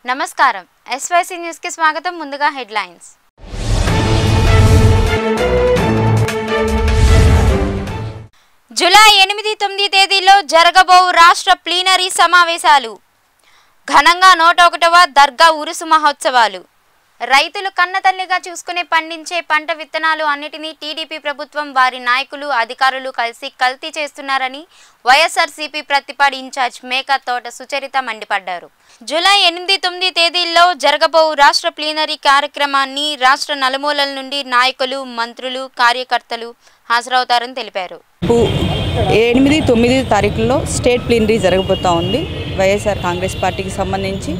నమస్కారం ఎస్వైసీ న్యూస్కి స్వాగతం ముందుగా హెడ్లైన్స్ జూలై ఎనిమిది తొమ్మిది తేదీలో జరగబోవు రాష్ట్ర ప్లీనరీ సమావేశాలు ఘనంగా నూట ఒకటవ దర్గా ఉరుసు మహోత్సవాలు రైతులు కన్నతల్లిగా చూసుకుని పండించే పంట విత్తనాలు అన్నిటినీ టీడీపీ ప్రభుత్వం వారి నాయకులు అధికారులు కలిసి కల్తీ చేస్తున్నారని వైఎస్ఆర్సీపీ ప్రతిపాడు ఇన్ఛార్జ్ మేకా తోట సుచరిత మండిపడ్డారు జూలై ఎనిమిది తొమ్మిది తేదీల్లో జరగబోవు రాష్ట్ర ప్లీనరీ కార్యక్రమాన్ని రాష్ట్ర నలుమూలల నుండి నాయకులు మంత్రులు కార్యకర్తలు హాజరవుతారని తెలిపారు రేపు ఎనిమిది తొమ్మిది తారీఖుల్లో స్టేట్ ప్లీనరీ జరగబోతూ ఉంది వైఎస్ఆర్ కాంగ్రెస్ పార్టీకి సంబంధించి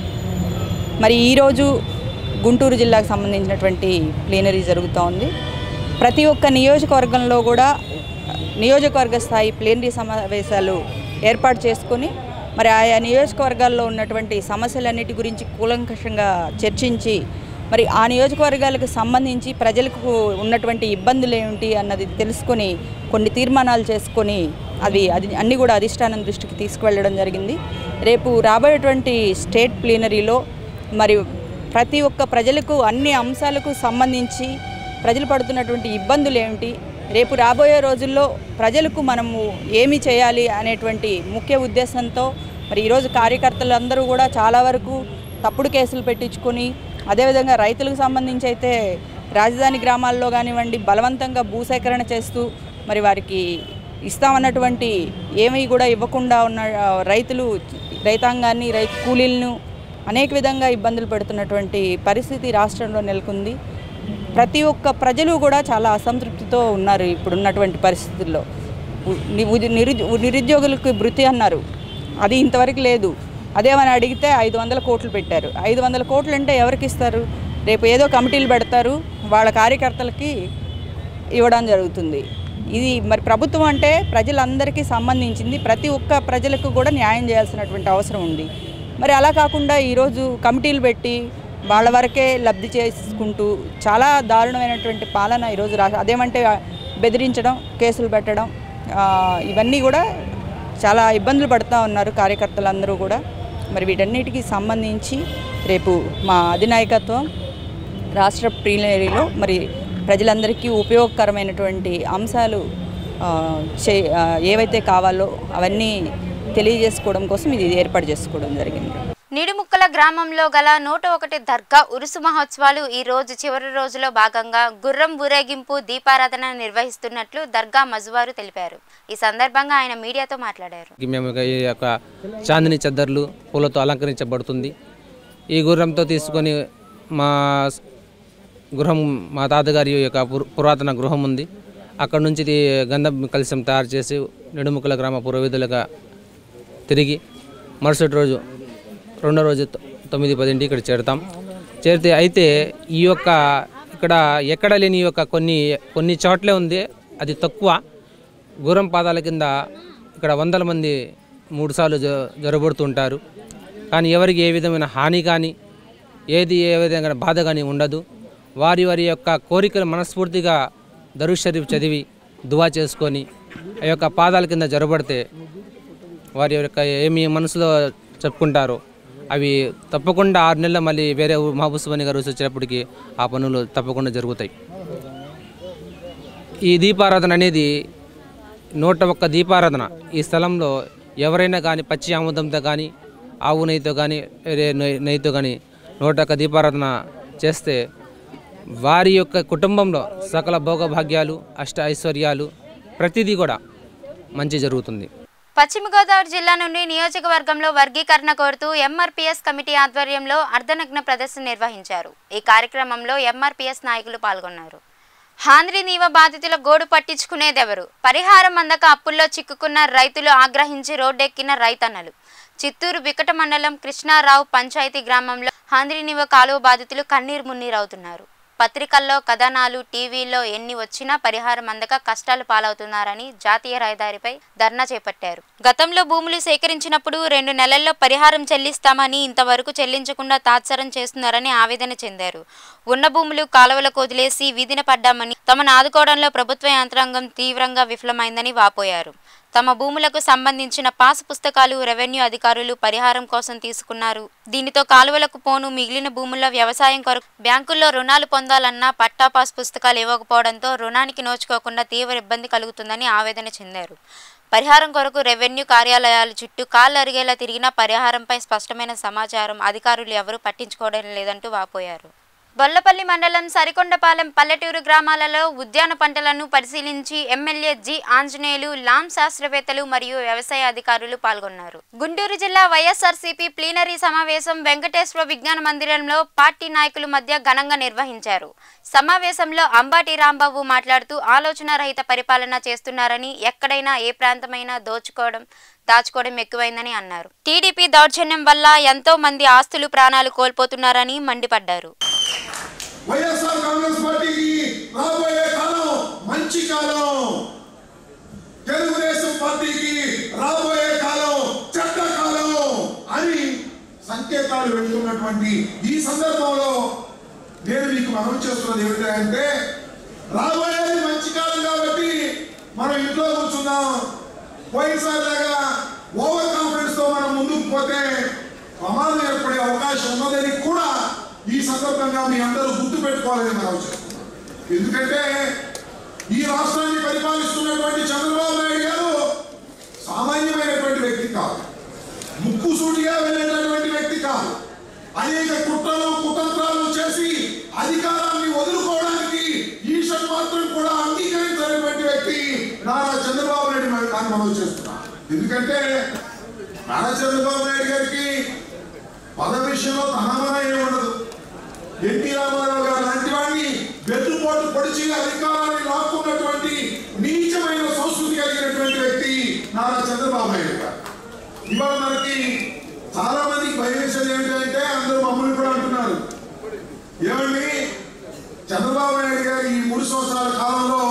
మరి ఈరోజు గుంటూరు జిల్లాకు సంబంధించినటువంటి ప్లీనరీ జరుగుతూ ఉంది ప్రతి ఒక్క నియోజకవర్గంలో కూడా నియోజకవర్గ స్థాయి ప్లీనరీ సమావేశాలు ఏర్పాటు చేసుకొని మరి ఆయా నియోజకవర్గాల్లో ఉన్నటువంటి సమస్యలన్నిటి గురించి కూలంకషంగా చర్చించి మరి ఆ నియోజకవర్గాలకు సంబంధించి ప్రజలకు ఉన్నటువంటి ఇబ్బందులు ఏమిటి అన్నది తెలుసుకొని కొన్ని తీర్మానాలు చేసుకొని అవి అది అన్నీ కూడా అధిష్టానం దృష్టికి తీసుకువెళ్ళడం జరిగింది రేపు రాబోయేటువంటి స్టేట్ ప్లీనరీలో మరి ప్రతి ఒక్క ప్రజలకు అన్ని అంశాలకు సంబంధించి ప్రజలు పడుతున్నటువంటి ఇబ్బందులు ఏమిటి రేపు రాబోయే రోజుల్లో ప్రజలకు మనము ఏమి చేయాలి అనేటువంటి ముఖ్య ఉద్దేశంతో మరి ఈరోజు కార్యకర్తలందరూ కూడా చాలా వరకు తప్పుడు కేసులు పెట్టించుకొని అదేవిధంగా రైతులకు సంబంధించి అయితే రాజధాని గ్రామాల్లో కానివ్వండి బలవంతంగా భూసేకరణ చేస్తూ మరి వారికి ఇస్తామన్నటువంటి ఏమీ కూడా ఇవ్వకుండా ఉన్న ఆ, రైతులు రైతాంగాన్ని రైతు కూలీలను అనేక విధంగా ఇబ్బందులు పెడుతున్నటువంటి పరిస్థితి రాష్ట్రంలో నెలకొంది ప్రతి ఒక్క ప్రజలు కూడా చాలా అసంతృప్తితో ఉన్నారు ఇప్పుడున్నటువంటి పరిస్థితుల్లో ఉ- ని- ఉది- నిరుద్యో నిరుద్యోగులకు భృతి అన్నారు అది ఇంతవరకు లేదు అదేమని అడిగితే ఐదు వందల కోట్లు పెట్టారు ఐదు వందల కోట్లు అంటే ఎవరికి ఇస్తారు రేపు ఏదో కమిటీలు పెడతారు వాళ్ళ కార్యకర్తలకి ఇవ్వడం జరుగుతుంది ఇది మరి ప్రభుత్వం అంటే ప్రజలందరికీ సంబంధించింది ప్రతి ఒక్క ప్రజలకు కూడా న్యాయం చేయాల్సినటువంటి అవసరం ఉంది మరి అలా కాకుండా ఈరోజు కమిటీలు పెట్టి వాళ్ళ వరకే లబ్ధి చేసుకుంటూ చాలా దారుణమైనటువంటి పాలన ఈరోజు రా అదేమంటే బెదిరించడం కేసులు పెట్టడం ఆ, ఇవన్నీ కూడా చాలా ఇబ్బందులు పడుతూ ఉన్నారు కార్యకర్తలందరూ కూడా మరి వీటన్నిటికీ సంబంధించి రేపు మా అధినాయకత్వం రాష్ట్ర ప్రీనరీలో మరి ప్రజలందరికీ ఉపయోగకరమైనటువంటి అంశాలు ఆ, చే ఆ, ఏవైతే కావాలో అవన్నీ తెలియజేసుకోవడం కోసం ఇది ఏర్పాటు చేసుకోవడం జరిగింది నిడుముక్కల గ్రామంలో గల నూట ఒకటి దర్గా ఉరుసు మహోత్సవాలు ఈ రోజు చివరి రోజులో భాగంగా గుర్రం ఊరేగింపు దీపారాధన నిర్వహిస్తున్నట్లు దర్గా మజువారు తెలిపారు ఈ సందర్భంగా ఆయన మీడియాతో మాట్లాడారు ఈ మేము ఈ యొక్క చాందిని చెద్దర్లు పూలతో అలంకరించబడుతుంది ఈ గుర్రంతో తీసుకొని మా స్- గృహం మా తాతగారి యొక్క పుర- పురాతన గృహం ఉంది అక్కడ నుంచి ఇది గంధం కలశం తయారు చేసి నెడుముక్కల గ్రామ పురోవిధులుగా తిరిగి మరుసటి రోజు రెండో రోజు తొ- తొమ్మిది పదింటి ఇక్కడ చేరుతాం చేరితే అయితే ఈ యొక్క ఇక్కడ ఎక్కడ లేని ఈ యొక్క కొన్ని కొన్ని చోట్లే ఉంది అది తక్కువ గుర్రం పాదాల కింద ఇక్కడ వందల మంది మూడుసార్లు జ జరబడుతుంటారు కానీ ఎవరికి ఏ విధమైన హాని కానీ ఏది ఏ విధంగా బాధ కానీ ఉండదు వారి వారి యొక్క కోరికలు మనస్ఫూర్తిగా దరుష్ షరీఫ్ చదివి దువా చేసుకొని ఆ యొక్క పాదాల కింద జరబడితే వారి యొక్క ఏమి మనసులో చెప్పుకుంటారో అవి తప్పకుండా ఆరు నెలల మళ్ళీ వేరే ఊ- మహబూసుబాని గారు వచ్చేటప్పటికి ఆ పనులు తప్పకుండా జరుగుతాయి ఈ దీపారాధన అనేది నూట ఒక్క దీపారాధన ఈ స్థలంలో ఎవరైనా కానీ పచ్చి ఆముదంతో కానీ ఆవు నెయ్యితో కానీ వేరే నెయ్యి- నెయ్యితో కానీ నూట ఒక్క దీపారాధన చేస్తే వారి యొక్క కుటుంబంలో సకల భోగభాగ్యాలు అష్ట ఐశ్వర్యాలు ప్రతిదీ కూడా మంచి జరుగుతుంది పశ్చిమ గోదావరి జిల్లా నుండి నియోజకవర్గంలో వర్గీకరణ కోరుతూ ఎంఆర్పీఎస్ కమిటీ ఆధ్వర్యంలో అర్ధనగ్న ప్రదర్శన నిర్వహించారు ఈ కార్యక్రమంలో ఎంఆర్పీఎస్ నాయకులు పాల్గొన్నారు హాంద్రి నీవ బాధితుల గోడు పట్టించుకునేదెవరు పరిహారం అందక అప్పుల్లో చిక్కుకున్న రైతులు ఆగ్రహించి రోడ్డెక్కిన రైతన్నలు చిత్తూరు బికట మండలం కృష్ణారావు పంచాయతీ గ్రామంలో హాంద్రి నీవ కాలువ బాధితులు కన్నీరు మున్నీరవుతున్నారు పత్రికల్లో కథనాలు టీవీల్లో ఎన్ని వచ్చినా పరిహారం అందక కష్టాలు పాలవుతున్నారని జాతీయ రహదారిపై ధర్నా చేపట్టారు గతంలో భూములు సేకరించినప్పుడు రెండు నెలల్లో పరిహారం చెల్లిస్తామని ఇంతవరకు చెల్లించకుండా తాత్సరం చేస్తున్నారని ఆవేదన చెందారు ఉన్న భూములు కాలువలకు వదిలేసి వీధిన పడ్డామని తమను ఆదుకోవడంలో ప్రభుత్వ యంత్రాంగం తీవ్రంగా విఫలమైందని వాపోయారు తమ భూములకు సంబంధించిన పాసు పుస్తకాలు రెవెన్యూ అధికారులు పరిహారం కోసం తీసుకున్నారు దీనితో కాలువలకు పోను మిగిలిన భూముల్లో వ్యవసాయం కొరకు బ్యాంకుల్లో రుణాలు పొందాలన్నా పట్టా పాస్ పుస్తకాలు ఇవ్వకపోవడంతో రుణానికి నోచుకోకుండా తీవ్ర ఇబ్బంది కలుగుతుందని ఆవేదన చెందారు పరిహారం కొరకు రెవెన్యూ కార్యాలయాల చుట్టూ కాళ్ళు అరిగేలా తిరిగినా పరిహారంపై స్పష్టమైన సమాచారం అధికారులు ఎవరూ పట్టించుకోవడం లేదంటూ వాపోయారు బొల్లపల్లి మండలం సరికొండపాలెం పల్లెటూరు గ్రామాలలో ఉద్యాన పంటలను పరిశీలించి ఎమ్మెల్యే జి ఆంజనేయులు లాం శాస్త్రవేత్తలు మరియు వ్యవసాయ అధికారులు పాల్గొన్నారు గుంటూరు జిల్లా వైఎస్ఆర్సీపీ ప్లీనరీ సమావేశం వెంకటేశ్వర విజ్ఞాన మందిరంలో పార్టీ నాయకుల మధ్య ఘనంగా నిర్వహించారు సమావేశంలో అంబాటి రాంబాబు మాట్లాడుతూ ఆలోచన రహిత పరిపాలన చేస్తున్నారని ఎక్కడైనా ఏ ప్రాంతమైనా దోచుకోవడం దాచుకోవడం ఎక్కువైందని అన్నారు టీడీపీ దౌర్జన్యం వల్ల ఎంతో మంది ఆస్తులు ప్రాణాలు కోల్పోతున్నారని మండిపడ్డారు వైఎస్ఆర్ కాంగ్రెస్ పార్టీకి రాబోయే కాలం మంచి కాలం తెలుగుదేశం పార్టీకి రాబోయే కాలం చెడ్డ కాలం అని సంకేతాలు వెళ్తున్నటువంటి ఈ సందర్భంలో నేను మీకు మనం చేస్తున్నది ఏమిటంటే రాబోయేది మంచి కాలం కాబట్టి మనం ఇంట్లో కూర్చున్నాం పోయినసారి లాగా ఓవర్ కాన్ఫిడెన్స్ తో మనం ముందుకు పోతే ప్రమాదం ఏర్పడే అవకాశం ఉన్నదని కూడా ఈ సందర్భంగా మీ అందరూ గుర్తు పెట్టుకోవాలని మనం చేస్తున్నాం ఎందుకంటే ఈ రాష్ట్రాన్ని పరిపాలిస్తున్నటువంటి చంద్రబాబు నాయుడు గారు సామాన్యమైనటువంటి వ్యక్తి కాదు ముక్కుసూటిగా వెళ్ళేటటువంటి వ్యక్తి కాదు అనేక కుట్రలు కుతంత్రాలు చేసి అధికారాన్ని వదులుకోవడానికి ఈశ్వర్ మాత్రం కూడా అంగీకరించినటువంటి వ్యక్తి నారా చంద్రబాబు నాయుడు మరి నాకు మనం చేస్తున్నా ఎందుకంటే నారా చంద్రబాబు నాయుడు గారికి పద విషయంలో తనమన ఏమి ఉండదు ఎన్టీ రామారావు గారు లాంటి వాడిని వెన్నుపోటు పొడిచి అధికారాన్ని లాక్కున్నటువంటి నీచమైన సంస్కృతి కలిగినటువంటి వ్యక్తి నారా చంద్రబాబు నాయుడు గారు ఇవాళ మనకి చాలా మందికి భయం వేసేది ఏంటంటే అందరూ మమ్మల్ని కూడా అంటున్నారు ఏమండి చంద్రబాబు నాయుడు గారు ఈ మూడు సంవత్సరాల కాలంలో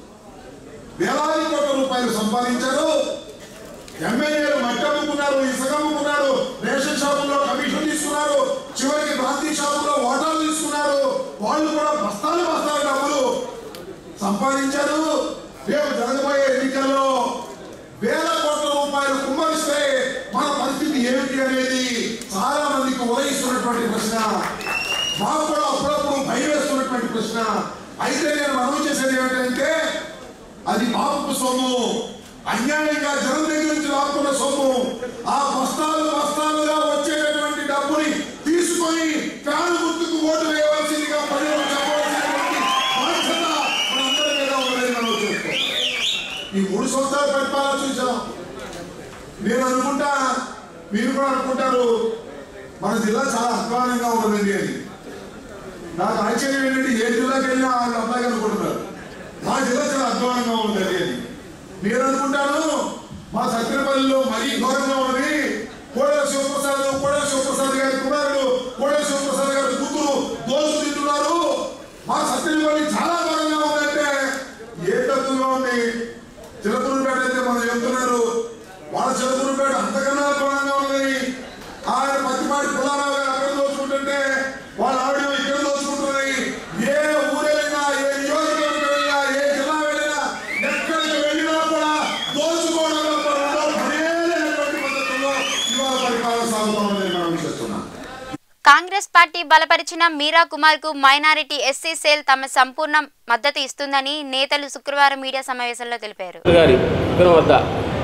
వేలాది కోట్ల రూపాయలు సంపాదించారు ఎమ్మెల్యేలు మట్టి అమ్ముకున్నారు ఇసుక అమ్ముకున్నారు రేషన్ షాపుల్లో కమిషన్ తీసుకున్నారు చివరికి బ్రాంతి షాపుల్లో ఓటాలు తీసుకున్నారు వాళ్ళు కూడా బస్తాలు బస్తాలు డబ్బులు సంపాదించారు రేపు జరగబోయే ఎన్నికల్లో వేల కోట్ల రూపాయలు కుమ్మరిస్తే మన పరిస్థితి ఏమిటి అనేది చాలా మందికి ఉదయిస్తున్నటువంటి ప్రశ్న మాకు కూడా అప్పుడప్పుడు భయం వేస్తున్నటువంటి ప్రశ్న అయితే నేను మనవి చేసేది ఏమిటంటే అది పాపపు సొమ్ము అన్యాయంగా జనం దగ్గర నుంచి లాక్కున్న సొమ్ము ఆ బస్తాలు బస్తాలుగా వచ్చేటటువంటి డబ్బుని తీసుకొని ఫ్యాన్ గుర్తుకు ఓటు వేయవలసిందిగా ప్రజలకు చెప్పవలసినటువంటి బాధ్యత మనందరి మీద ఉన్నదని మనం చూస్తాం ఈ మూడు సంవత్సరాల పరిపాలన చూసాం నేను అనుకుంటా మీరు కూడా అనుకుంటారు మన జిల్లా చాలా అధ్వానంగా ఉన్నదండి అని నాకు ఆశ్చర్యం ఏంటంటే ఏ జిల్లాకి వెళ్ళినా వాళ్ళు అబ్బాయి అనుకుంటున్నారు మా జిల్లా చాలా అధ్వానంగా ఉందండి అని నేను అనుకుంటాను మా సత్యపల్లిలో మరీ ఘోరంగా ఉన్నది కోడల శివప్రసాద్ కోడల శివప్రసాద్ గారి కుమారుడు కోడల శివప్రసాద్ గారి కూతురు దోషు తింటున్నారు మా సత్యపల్లి చాలా ఘోరంగా ఉందంటే ఏ తక్కువగా ఉంది చిలకూరుపేట అయితే మనం చెప్తున్నారు వాళ్ళ చిలకూరుపేట అంతకన్నా ఘోరంగా ఉన్నది ఆయన పత్తిపాటి పుల్లారావు గారు అక్కడ దోచుకుంటుంటే వాళ్ళ ఆవిడ ఇక్కడ దోచుకుంటున్నది ఏ ఊరు వెళ్ళినా ఏ నియోజకవర్గం వెళ్ళినా ఏ జిల్లా వెళ్ళినా ఎక్కడికి వెళ్ళినా కూడా దోచుకోవడంలో కూడా ఉండవు. భయలేనటువంటి పద్ధతుల్లో ఇవాళ పరిపాలన సాగుతోందని మనం చేస్తున్నాం కాంగ్రెస్ పార్టీ బలపరిచిన మీరా కుమార్ కు మైనారిటీ ఎస్సీ సెల్ తమ సంపూర్ణ మద్దతు ఇస్తుందని నేతలు శుక్రవారం మీడియా సమావేశంలో తెలిపారు గారి విగ్రహం వద్ద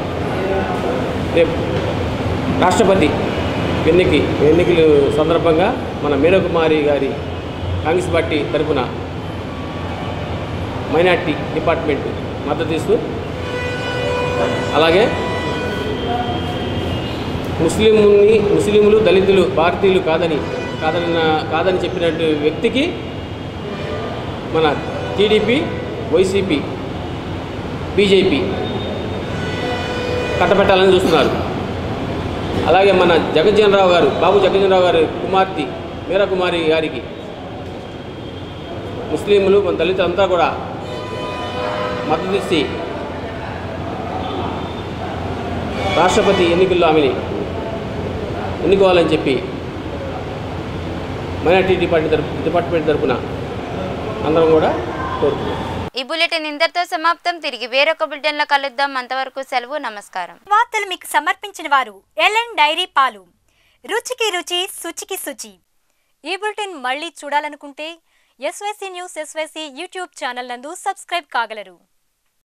రేపు రాష్ట్రపతి ఎన్నిక ఎన్నికల సందర్భంగా మన మీనకుమారి గారి కాంగ్రెస్ పార్టీ తరఫున మైనార్టీ డిపార్ట్మెంట్ మద్దతు ఇస్తూ అలాగే ముస్లింని ముస్లింలు దళితులు భారతీయులు కాదని కాదని కాదని చెప్పినట్టు వ్యక్తికి మన టీడీపీ వైసీపీ బీజేపీ కట్టబెట్టాలని చూస్తున్నారు అలాగే మన జగజ్జనరావు గారు బాబు జగజ్జనరావు గారి కుమార్తె మీరా కుమారి గారికి ముస్లింలు మన దళితులంతా కూడా మద్దతు ఇచ్చి రాష్ట్రపతి ఎన్నికల్లో ఆమెని ఎన్నుకోవాలని చెప్పి మైనార్టీ డిపార్ట్మెంట్ తరపు డిపార్ట్మెంట్ తరపున అందరం కూడా కోరుతున్నాం ఈ బులెటిన్ ఇంతటితో సమాప్తం తిరిగి వేరొక బులెటిన్లో కలుద్దాం అంతవరకు సెలవు నమస్కారం వార్తలు మీకు సమర్పించిన వారు ఎల్ఎన్ డైరీ పాలు రుచికి రుచి శుచికి శుచి ఈ బులెటిన్ మళ్ళీ చూడాలనుకుంటే SYC news SYC YouTube channel నందు సబ్స్క్రైబ్ కాగలరు